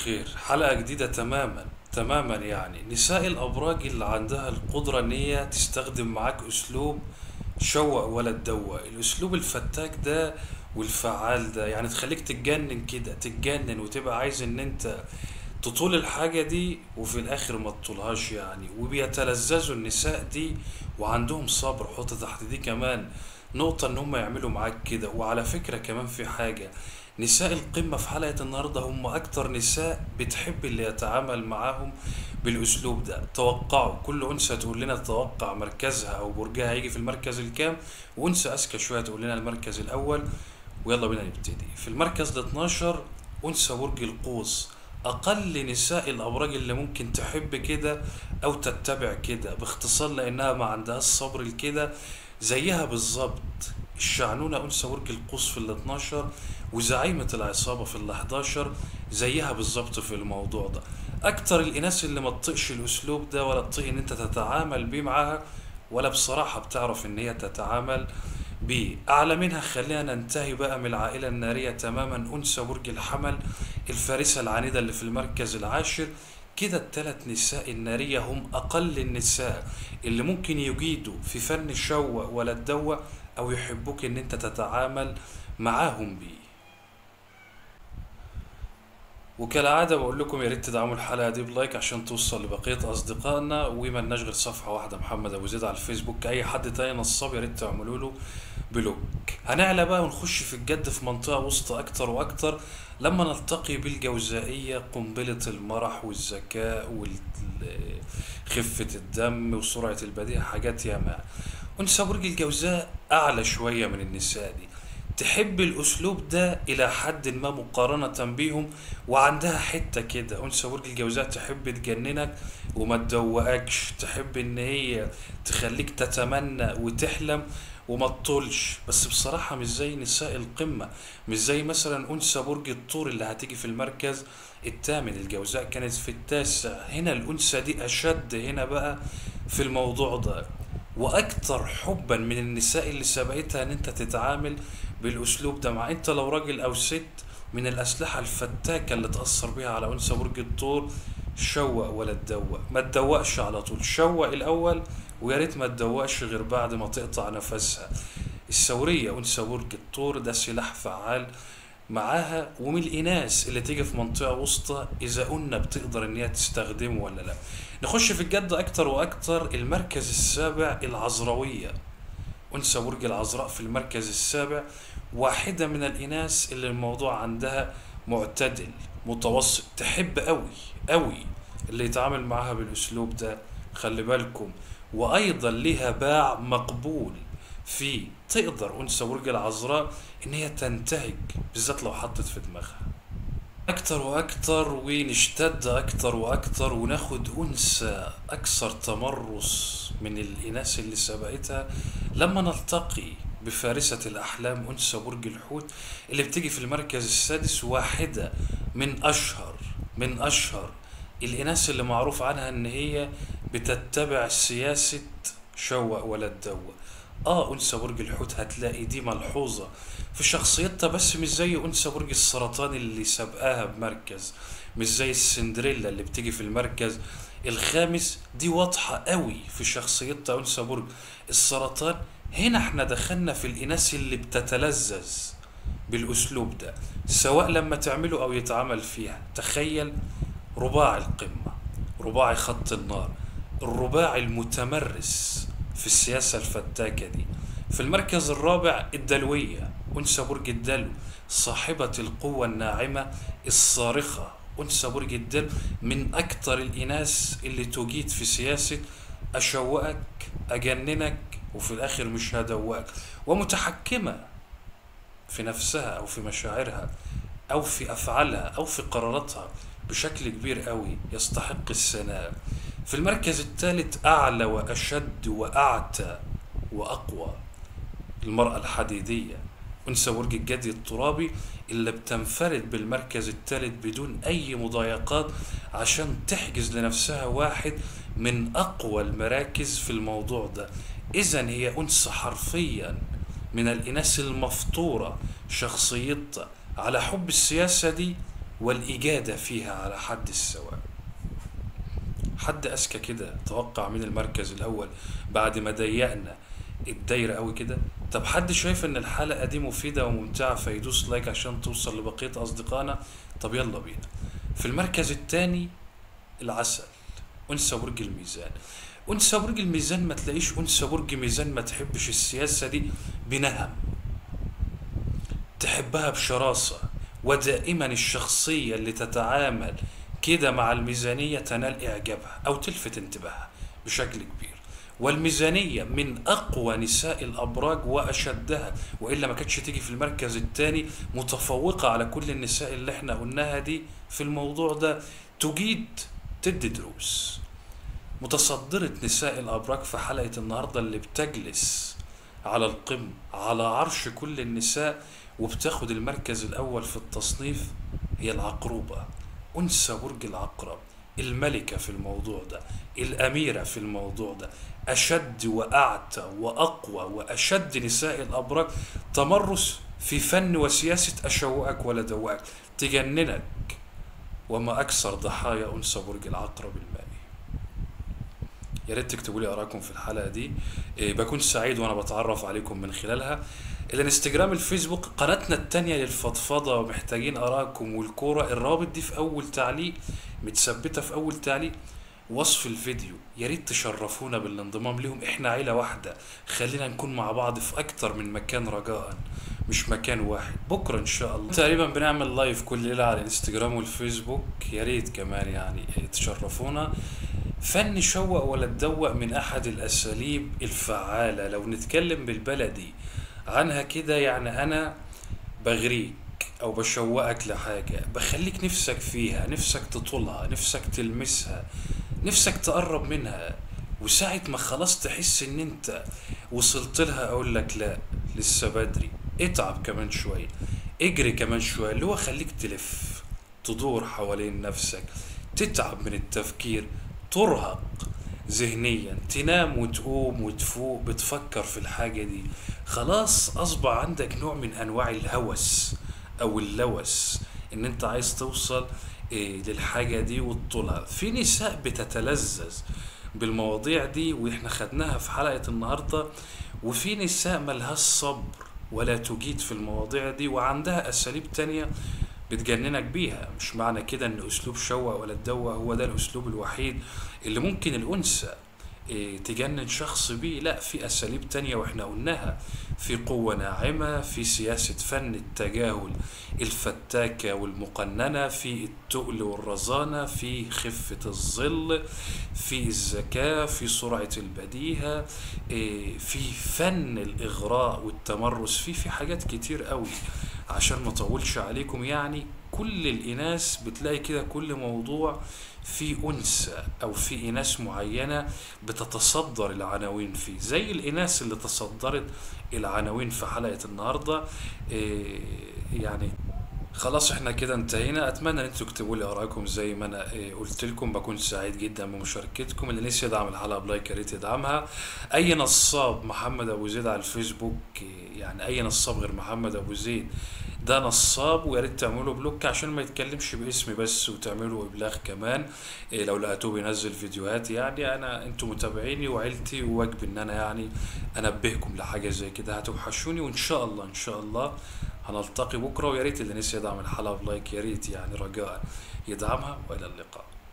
الخير حلقة جديدة تماما تماما يعني نساء الأبراج اللي عندها القدرة إن هي تستخدم معاك أسلوب شوق ولا تدوق الأسلوب الفتاك ده والفعال ده يعني تخليك تتجنن كده تتجنن وتبقى عايز إن أنت تطول الحاجة دي وفي الآخر ما تطولهاش يعني وبيتلذذوا النساء دي وعندهم صبر حط تحت دي كمان نقطة إن هم يعملوا معاك كده وعلى فكرة كمان في حاجة نساء القمة في حلقة النهاردة هم أكتر نساء بتحب اللي يتعامل معاهم بالأسلوب ده توقعوا كل أنثى تقول لنا توقع مركزها أو برجها هيجي في المركز الكام وأنثى أذكى شوية تقول لنا المركز الأول ويلا بينا نبتدي في المركز ال 12 أنثى برج القوس أقل نساء الأبراج اللي ممكن تحب كده أو تتبع كده باختصار لأنها ما عندهاش صبر لكده زيها بالظبط الشعنونة أنثى برج القوس في ال 12 وزعيمة العصابة في ال 11 زيها بالظبط في الموضوع ده أكتر الإناث اللي ما تطيقش الأسلوب ده ولا تطيق إن أنت تتعامل بيه معاها ولا بصراحة بتعرف إن هي تتعامل بيه أعلى منها خلينا ننتهي بقى من العائلة النارية تماما أنثى برج الحمل الفارسة العنيدة اللي في المركز العاشر كده التلات نساء النارية هم أقل النساء اللي ممكن يجيدوا في فن الشوق ولا الدوة أو يحبوك إن أنت تتعامل معاهم بيه وكالعادة بقول لكم يا ريت تدعموا الحلقة دي بلايك عشان توصل لبقية أصدقائنا وملناش غير صفحة واحدة محمد أبو زيد على الفيسبوك أي حد تاني نصاب يا ريت تعملوا له بلوك هنعلى بقى ونخش في الجد في منطقة وسطى أكتر وأكتر لما نلتقي بالجوزائية قنبلة المرح والذكاء وخفة الدم وسرعة البديهة حاجات ياما أنثى برج الجوزاء أعلى شوية من النساء دي تحب الأسلوب ده إلى حد ما مقارنة بيهم وعندها حتة كده أنثى برج الجوزاء تحب تجننك وما تدوقكش تحب إن هي تخليك تتمنى وتحلم وما تطولش بس بصراحة مش زي نساء القمة مش زي مثلا أنثى برج الطور اللي هتيجي في المركز الثامن الجوزاء كانت في التاسع هنا الأنثى دي أشد هنا بقى في الموضوع ده واكثر حبا من النساء اللي سبقتها ان انت تتعامل بالاسلوب ده مع انت لو راجل او ست من الاسلحه الفتاكه اللي تاثر بيها على انثى برج الطور شوق ولا تدوق ما تدوقش على طول شوق الاول ويا ريت ما تدوقش غير بعد ما تقطع نفسها الثوريه انثى برج الطور ده سلاح فعال معاها ومن الإناث اللي تيجي في منطقة وسطى إذا قلنا بتقدر إن هي تستخدمه ولا لأ. نخش في الجد أكتر وأكتر المركز السابع العذراوية. أنثى برج العذراء في المركز السابع واحدة من الإناث اللي الموضوع عندها معتدل متوسط تحب أوي أوي اللي يتعامل معاها بالأسلوب ده خلي بالكم وأيضا لها باع مقبول في تقدر أنثى برج العذراء إن هي تنتهج بالذات لو حطت في دماغها أكتر وأكتر ونشتد أكتر وأكتر وناخد أنثى أكثر تمرس من الإناث اللي سبقتها لما نلتقي بفارسة الأحلام أنثى برج الحوت اللي بتيجي في المركز السادس واحدة من أشهر من أشهر الإناث اللي معروف عنها إن هي بتتبع سياسة شوق ولا تدوق اه انثى برج الحوت هتلاقي دي ملحوظه في شخصيتها بس مش زي انثى برج السرطان اللي سابقاها بمركز مش زي السندريلا اللي بتيجي في المركز الخامس دي واضحه قوي في شخصيتها انثى برج السرطان هنا احنا دخلنا في الاناث اللي بتتلذذ بالاسلوب ده سواء لما تعمله او يتعمل فيها تخيل رباع القمه رباعي خط النار الرباعي المتمرس في السياسة الفتاكة دي في المركز الرابع الدلوية أنثى برج الدلو صاحبة القوة الناعمة الصارخة أنثى برج الدلو من أكثر الإناث اللي تجيد في سياسة أشوقك أجننك وفي الآخر مش هدوقك ومتحكمة في نفسها أو في مشاعرها أو في أفعالها أو في قراراتها بشكل كبير قوي يستحق الثناء في المركز الثالث أعلى وأشد وأعتى وأقوى المرأة الحديدية أنثى برج الجدي الترابي اللي بتنفرد بالمركز الثالث بدون أي مضايقات عشان تحجز لنفسها واحد من أقوى المراكز في الموضوع ده إذا هي أنثى حرفيا من الإناث المفطورة شخصيتها على حب السياسة دي والإجادة فيها على حد السواء حد أذكى كده توقع مين المركز الأول بعد ما ضيقنا الدايرة قوي كده طب حد شايف ان الحلقة دي مفيدة وممتعة فيدوس لايك عشان توصل لبقية أصدقائنا طب يلا بينا في المركز الثاني العسل أنثى برج الميزان أنثى برج الميزان ما تلاقيش أنثى برج ميزان ما تحبش السياسة دي بنهم تحبها بشراسة ودائما الشخصية اللي تتعامل كده مع الميزانية تنال إعجابها أو تلفت انتباهها بشكل كبير والميزانية من أقوى نساء الأبراج وأشدها وإلا ما كانتش تيجي في المركز الثاني متفوقة على كل النساء اللي احنا قلناها دي في الموضوع ده تجيد تدي دروس متصدرة نساء الأبراج في حلقة النهاردة اللي بتجلس على القمة على عرش كل النساء وبتاخد المركز الأول في التصنيف هي العقروبة أنثى برج العقرب الملكة في الموضوع ده الأميرة في الموضوع ده أشد وأعتى وأقوى وأشد نساء الأبراج تمرس في فن وسياسة أشوقك ولا دوقك تجننك وما أكثر ضحايا أنثى برج العقرب المائي يا ريت تكتبوا لي آرائكم في الحلقة دي إيه بكون سعيد وأنا بتعرف عليكم من خلالها الانستجرام الفيسبوك قناتنا التانية للفضفضة ومحتاجين آرائكم والكورة الرابط دي في أول تعليق متثبتة في أول تعليق وصف الفيديو يا ريت تشرفونا بالانضمام لهم احنا عيلة واحدة خلينا نكون مع بعض في أكتر من مكان رجاء مش مكان واحد بكرة إن شاء الله تقريبا بنعمل لايف كل ليلة على الانستجرام والفيسبوك يا ريت كمان يعني تشرفونا فن شوق ولا تدوق من أحد الأساليب الفعالة لو نتكلم بالبلدي عنها كده يعني أنا بغريك أو بشوقك لحاجة بخليك نفسك فيها نفسك تطولها نفسك تلمسها نفسك تقرب منها وساعة ما خلاص تحس إن أنت وصلت لها أقول لك لا لسه بدري اتعب كمان شوية اجري كمان شوية اللي هو خليك تلف تدور حوالين نفسك تتعب من التفكير ترهق ذهنيا تنام وتقوم وتفوق بتفكر في الحاجة دي خلاص أصبح عندك نوع من أنواع الهوس أو اللوس إن أنت عايز توصل إيه للحاجة دي وتطولها في نساء بتتلذذ بالمواضيع دي واحنا خدناها في حلقة النهاردة وفي نساء ملهاش صبر ولا تجيد في المواضيع دي وعندها أساليب تانية بتجننك بيها مش معنى كده ان اسلوب شوق ولا تدوق هو ده الاسلوب الوحيد اللي ممكن الانثى إيه، تجنن شخص بيه لا في اساليب تانية واحنا قلناها في قوة ناعمة في سياسة فن التجاهل الفتاكة والمقننة في التقل والرزانة في خفة الظل في الذكاء في سرعة البديهة إيه، في فن الإغراء والتمرس في في حاجات كتير قوي عشان ما اطولش عليكم يعني كل الإناث بتلاقي كده كل موضوع في أنثى أو في إناث معينة بتتصدر العناوين فيه زي الإناث اللي تصدرت العناوين في حلقة النهاردة إيه يعني خلاص احنا كده انتهينا اتمنى ان انتوا تكتبوا لي ارائكم زي ما انا إيه، قلت لكم بكون سعيد جدا بمشاركتكم اللي نسي يدعم الحلقه بلايك يا ريت يدعمها اي نصاب محمد ابو زيد على الفيسبوك إيه، يعني اي نصاب غير محمد ابو زيد ده نصاب ويا ريت تعملوا بلوك عشان ما يتكلمش باسمي بس وتعملوا ابلاغ كمان إيه لو لقيتوه بينزل فيديوهات يعني انا انتوا متابعيني وعيلتي وواجب ان انا يعني انبهكم لحاجه زي كده هتوحشوني وان شاء الله ان شاء الله هنلتقي بكره ويا ريت اللي نسي يدعم الحلقه بلايك يا ريت يعني رجاء يدعمها والى اللقاء